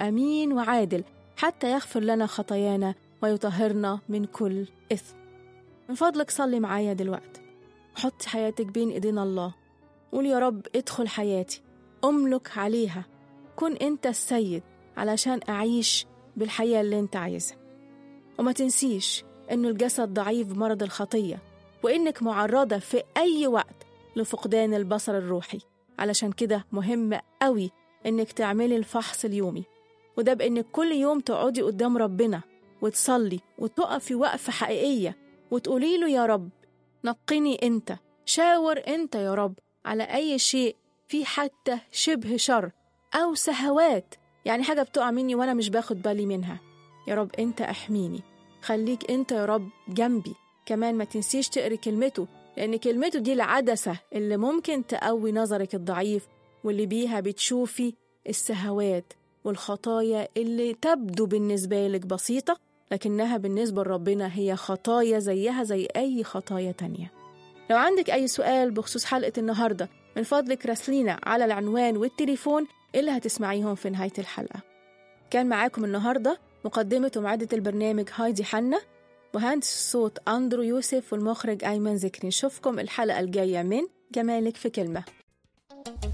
أمين وعادل حتى يغفر لنا خطايانا ويطهرنا من كل إثم من فضلك صلي معايا دلوقتي حط حياتك بين إيدين الله قول يا رب ادخل حياتي أملك عليها كن أنت السيد علشان أعيش بالحياة اللي أنت عايزها وما تنسيش إنه الجسد ضعيف بمرض الخطية وإنك معرضة في أي وقت لفقدان البصر الروحي علشان كده مهم قوي إنك تعملي الفحص اليومي وده بإنك كل يوم تقعدي قدام ربنا وتصلي وتقفي وقفة حقيقية وتقولي له يا رب نقني أنت شاور أنت يا رب على أي شيء فيه حتى شبه شر أو سهوات يعني حاجة بتقع مني وأنا مش باخد بالي منها يا رب أنت أحميني خليك أنت يا رب جنبي كمان ما تنسيش تقري كلمته لأن كلمته دي العدسة اللي ممكن تقوي نظرك الضعيف واللي بيها بتشوفي السهوات والخطايا اللي تبدو بالنسبة لك بسيطة لكنها بالنسبة لربنا هي خطايا زيها زي أي خطايا تانية لو عندك أي سؤال بخصوص حلقة النهاردة من فضلك راسلينا على العنوان والتليفون اللي هتسمعيهم في نهاية الحلقة كان معاكم النهاردة مقدمة ومعدة البرنامج هايدي حنا مهندس الصوت أندرو يوسف والمخرج أيمن ذكري نشوفكم الحلقة الجاية من جمالك في كلمة